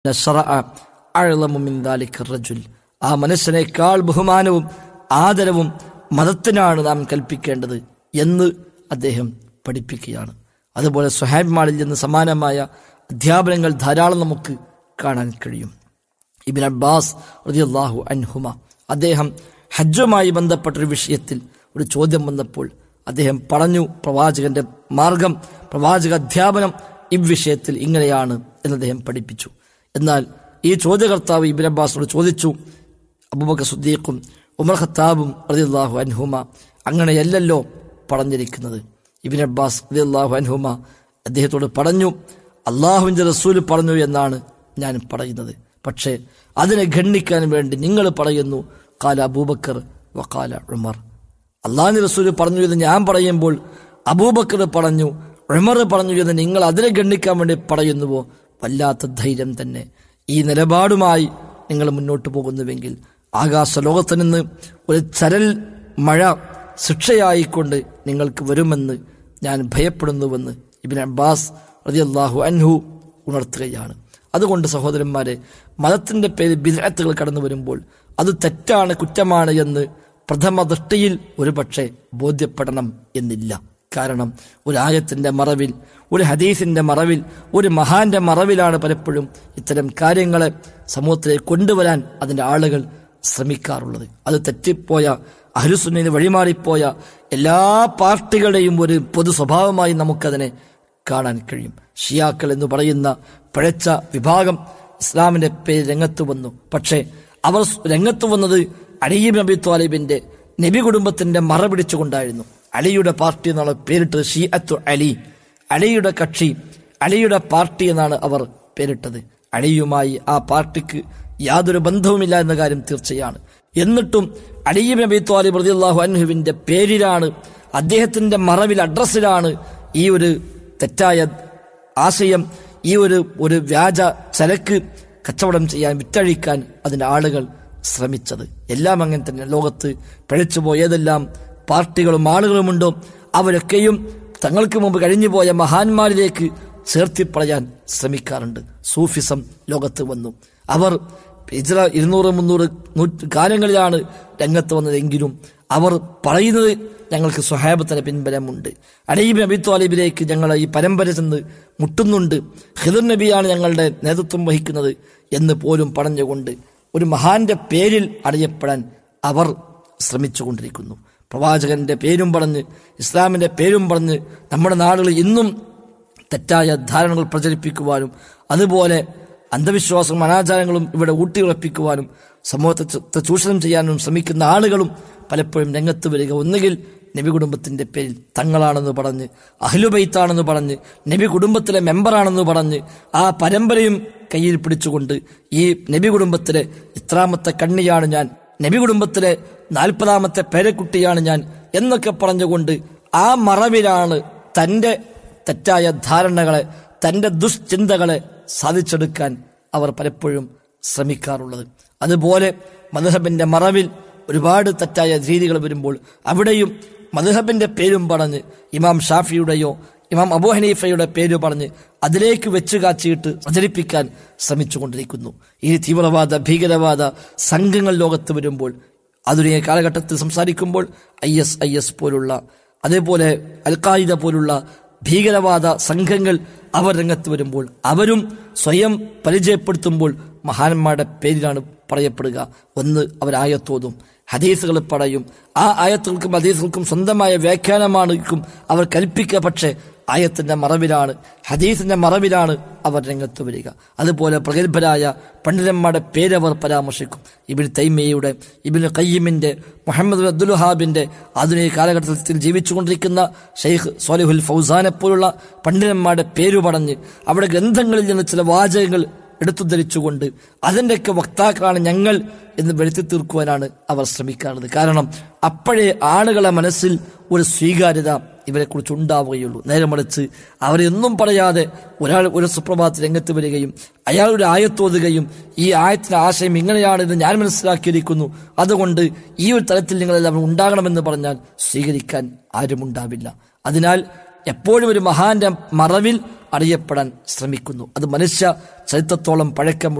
റജുൽ ആ മനുഷ്യനേക്കാൾ ബഹുമാനവും ആദരവും മതത്തിനാണ് നാം കൽപ്പിക്കേണ്ടത് എന്ന് അദ്ദേഹം പഠിപ്പിക്കുകയാണ് അതുപോലെ സുഹൈബ്മാളിൽ നിന്ന് സമാനമായ അധ്യാപനങ്ങൾ ധാരാളം നമുക്ക് കാണാൻ കഴിയും ഇബിൻ അബ്ബാസ് റളിയല്ലാഹു അൻഹുമ അദ്ദേഹം ഹജ്ജുമായി ബന്ധപ്പെട്ടൊരു വിഷയത്തിൽ ഒരു ചോദ്യം വന്നപ്പോൾ അദ്ദേഹം പറഞ്ഞു പ്രവാചകന്റെ മാർഗം പ്രവാചക അധ്യാപനം ഇവിഷയത്തിൽ ഇങ്ങനെയാണ് എന്ന് അദ്ദേഹം പഠിപ്പിച്ചു എന്നാൽ ഈ ചോദ്യകർത്താവ് ഇബിൻ അബ്ബാസിനോട് ചോദിച്ചു അബൂബക്കർ സുദ്ദീഖും ഉമർ ഖത്താബും റളിയല്ലാഹു അൻഹുമ അങ്ങനെയല്ലല്ലോ പറഞ്ഞിരിക്കുന്നത് ഇബിൻ അബ്ബാസ് റളിയല്ലാഹു അൻഹുമ അദ്ദേഹത്തോട് പറഞ്ഞു അള്ളാഹുവിന്റെ റസൂല് പറഞ്ഞു എന്നാണ് ഞാൻ പറയുന്നത് പക്ഷേ അതിനെ ഖണ്ഡിക്കാൻ വേണ്ടി നിങ്ങൾ പറയുന്നു കാല അബൂബക്കർ വക്കാല ഉമർ അള്ളാഹു റസൂല് പറഞ്ഞു എന്ന് ഞാൻ പറയുമ്പോൾ അബൂബക്കർ പറഞ്ഞു ഉമർ പറഞ്ഞു എന്ന് നിങ്ങൾ അതിനെ ഖണ്ഡിക്കാൻ വേണ്ടി പറയുന്നുവോ വല്ലാത്ത ധൈര്യം തന്നെ ഈ നിലപാടുമായി നിങ്ങൾ മുന്നോട്ട് പോകുന്നുവെങ്കിൽ ആകാശ ലോകത്ത് നിന്ന് ഒരു ചരൽ മഴ ശിക്ഷയായിക്കൊണ്ട് നിങ്ങൾക്ക് വരുമെന്ന് ഞാൻ ഭയപ്പെടുന്നുവെന്ന് ഇബിൻ അബ്ബാസ് റളിയല്ലാഹു അൻഹു ഉണർത്തുകയാണ് അതുകൊണ്ട് സഹോദരന്മാരെ മതത്തിന്റെ പേരിൽ ബിദഅത്തുകൾ കടന്നു വരുമ്പോൾ അത് തെറ്റാണ് കുറ്റമാണ് എന്ന് പ്രഥമ ദൃഷ്ടിയിൽ ഒരുപക്ഷെ ബോധ്യപ്പെടണം എന്നില്ല കാരണം ഒരു ആയത്തിന്റെ മറവിൽ ഒരു ഹദീസിന്റെ മറവിൽ ഒരു മഹാന്റെ മറവിലാണ് പലപ്പോഴും ഇത്തരം കാര്യങ്ങളെ സമൂഹത്തിലേക്ക് കൊണ്ടുവരാൻ അതിന്റെ ആളുകൾ ശ്രമിക്കാറുള്ളത് അത് തെറ്റിപ്പോയ അഹ്ലുസുന്നീന് വഴിമാറിപ്പോയ എല്ലാ പാർട്ടികളുടെയും ഒരു പൊതു സ്വഭാവമായി നമുക്കതിനെ കാണാൻ കഴിയും ഷിയാക്കൾ എന്ന് പറയുന്ന പിഴച്ച വിഭാഗം ഇസ്ലാമിന്റെ പേര് രംഗത്ത് വന്നു പക്ഷേ അവർ രംഗത്ത് വന്നത് അലിയും നബി ത്വാലിബിന്റെ നബി കുടുംബത്തിന്റെ മറ പിടിച്ചുകൊണ്ടായിരുന്നു അലിയുടെ പാർട്ടി എന്നാണ് പേരിട്ടത് ഷിയത്തു അലി അലിയുടെ കക്ഷി അലിയുടെ പാർട്ടി എന്നാണ് അവർ പേരിട്ടത് അലിയുമായി ആ പാർട്ടിക്ക് യാതൊരു ബന്ധവുമില്ല എന്ന കാര്യം തീർച്ചയാണ് എന്നിട്ടും അലിയും നബി ത്വാലിബ് റളിയല്ലാഹു അൻഹുവിന്റെ പേരിലാണ് അദ്ദേഹത്തിന്റെ മറവിൽ അഡ്രസ്സിലാണ് ഈ ഒരു തെറ്റായ ആശയം ഈ ഒരു ഒരു വ്യാജ ചരക്ക് കച്ചവടം ചെയ്യാൻ വിറ്റഴിക്കാൻ അതിന്റെ ആളുകൾ ശ്രമിച്ചത് എല്ലാം അങ്ങനെ തന്നെ ലോകത്ത് പഴിച്ചുപോയ ഏതെല്ലാം പാർട്ടികളും ആളുകളുമുണ്ടോ അവരൊക്കെയും തങ്ങൾക്ക് മുമ്പ് കഴിഞ്ഞുപോയ മഹാന്മാരിലേക്ക് ചേർത്തിപ്പറയാൻ ശ്രമിക്കാറുണ്ട് സൂഫിസം ലോകത്ത് വന്നു അവർ ഇജ്ര ഇരുന്നൂറ് മുന്നൂറ് നൂറ്റ് കാലങ്ങളിലാണ് രംഗത്ത് വന്നതെങ്കിലും അവർ പറയുന്നത് ഞങ്ങൾക്ക് സ്വഹാബത്തിന് പിൻബലമുണ്ട് അലീബ് നബി ത്വാലിബിലേക്ക് ഞങ്ങൾ ഈ പരമ്പര ചെന്ന് മുട്ടുന്നുണ്ട് ഹിദർ നബിയാണ് ഞങ്ങളുടെ നേതൃത്വം വഹിക്കുന്നത് എന്ന് പോലും പറഞ്ഞുകൊണ്ട് ഒരു മഹാന്റെ പേരിൽ അറിയപ്പെടാൻ അവർ ശ്രമിച്ചുകൊണ്ടിരിക്കുന്നു പ്രവാചകന്റെ പേരും പറഞ്ഞ് ഇസ്ലാമിന്റെ പേരും പറഞ്ഞ് നമ്മുടെ നാടുകളിൽ ഇന്നും തെറ്റായ ധാരണകൾ പ്രചരിപ്പിക്കുവാനും അതുപോലെ അന്ധവിശ്വാസവും അനാചാരങ്ങളും ഇവിടെ ഊട്ടിയുറപ്പിക്കുവാനും സമൂഹത്തെ ചൂഷണം ചെയ്യാനും ശ്രമിക്കുന്ന ആളുകളും പലപ്പോഴും രംഗത്ത് വരിക ഒന്നുകിൽ നബി കുടുംബത്തിന്റെ പേരിൽ തങ്ങളാണെന്ന് പറഞ്ഞ് അഹ്ലുബൈത്താണെന്ന് പറഞ്ഞ് നബി കുടുംബത്തിലെ മെമ്പറാണെന്ന് പറഞ്ഞ് ആ പരമ്പരയും കയ്യിൽ പിടിച്ചുകൊണ്ട് ഈ നബി കുടുംബത്തിലെ ഇത്രാമത്തെ കണ്ണിയാണ് ഞാൻ നബി കുടുംബത്തിലെ നാൽപ്പതാമത്തെ പേരക്കുട്ടിയാണ് ഞാൻ എന്നൊക്കെ പറഞ്ഞുകൊണ്ട് ആ മറവിലാണ് തന്റെ തെറ്റായ ധാരണകളെ തന്റെ ദുശ്ചിന്തകളെ സാധിച്ചെടുക്കാൻ അവർ പലപ്പോഴും ശ്രമിക്കാറുള്ളത് അതുപോലെ മധുഹബിന്റെ മറവിൽ ഒരുപാട് തെറ്റായ രീതികൾ വരുമ്പോൾ അവിടെയും മധുഹബിന്റെ പേരും പറഞ്ഞ് ഇമാം ഷാഫിയുടെയോ ഇമാം അബു ഹനീഫയുടെ പേര് പറഞ്ഞ് അതിലേക്ക് വെച്ച് കാച്ചിയിട്ട് പ്രചരിപ്പിക്കാൻ ശ്രമിച്ചുകൊണ്ടിരിക്കുന്നു ഈ തീവ്രവാദ ഭീകരവാദ സംഘങ്ങൾ ലോകത്ത് വരുമ്പോൾ ആധുനിക കാലഘട്ടത്തിൽ സംസാരിക്കുമ്പോൾ ഐ എസ് ഐ എസ് പോലുള്ള അതേപോലെ അൽഖായിദ പോലുള്ള ഭീകരവാദ സംഘങ്ങൾ അവർ രംഗത്ത് വരുമ്പോൾ അവരും സ്വയം പരിചയപ്പെടുത്തുമ്പോൾ മഹാന്മാരുടെ പേരിലാണ് പറയപ്പെടുക ഒന്ന് അവരായത്തോതും ഹദീസുകൾ പറയും ആ ആയത്തുകൾക്കും ഹദീസുകൾക്കും സ്വന്തമായ വ്യാഖ്യാനമാണിക്കും അവർ കൽപ്പിക്കുക പക്ഷേ ആയത്തിന്റെ മറവിലാണ് ഹദീസിന്റെ മറവിലാണ് അവർ രംഗത്ത് വരിക അതുപോലെ പ്രഗത്ഭരായ പണ്ഡിതന്മാരുടെ പേരവർ പരാമർശിക്കും ഇബിൻ തൈമയുടെ ഇബിൻ കയ്യമിന്റെ മുഹമ്മദ് അബ്ദുൽഹാബിന്റെ ആധുനിക കാലഘട്ടത്തിൽ ജീവിച്ചുകൊണ്ടിരിക്കുന്ന ഷെയ്ഖ് സോലിഹുൽ ഫൗസാനെ പോലുള്ള പണ്ഡിതന്മാരുടെ പേരു പറഞ്ഞ് അവിടെ ഗ്രന്ഥങ്ങളിൽ നിന്ന് ചില വാചകങ്ങൾ എടുത്തുദ്ധരിച്ചുകൊണ്ട് അതിൻ്റെയൊക്കെ വക്താക്കളാണ് ഞങ്ങൾ എന്ന് വരുത്തി തീർക്കുവാനാണ് അവർ ശ്രമിക്കാറുള്ളത് കാരണം അപ്പോഴേ ആളുകളെ മനസ്സിൽ ഒരു സ്വീകാര്യത ഇവരെക്കുറിച്ച് ഉണ്ടാവുകയുള്ളൂ നേരെ മറിച്ച് അവരെയൊന്നും പറയാതെ ഒരാൾ ഒരു സുപ്രഭാതത്തിൽ രംഗത്ത് വരികയും അയാളുടെ ആയത്തോതുകയും ഈ ആയത്തിന്റെ ആശയം ഇങ്ങനെയാണെന്ന് ഞാൻ മനസ്സിലാക്കിയിരിക്കുന്നു അതുകൊണ്ട് ഈ ഒരു തലത്തിൽ നിങ്ങളെല്ലാം ഉണ്ടാകണമെന്ന് പറഞ്ഞാൽ സ്വീകരിക്കാൻ ആരുമുണ്ടാവില്ല അതിനാൽ എപ്പോഴും ഒരു മഹാന്റെ മറവിൽ അറിയപ്പെടാൻ ശ്രമിക്കുന്നു അത് മനുഷ്യ ചരിത്രത്തോളം പഴക്കം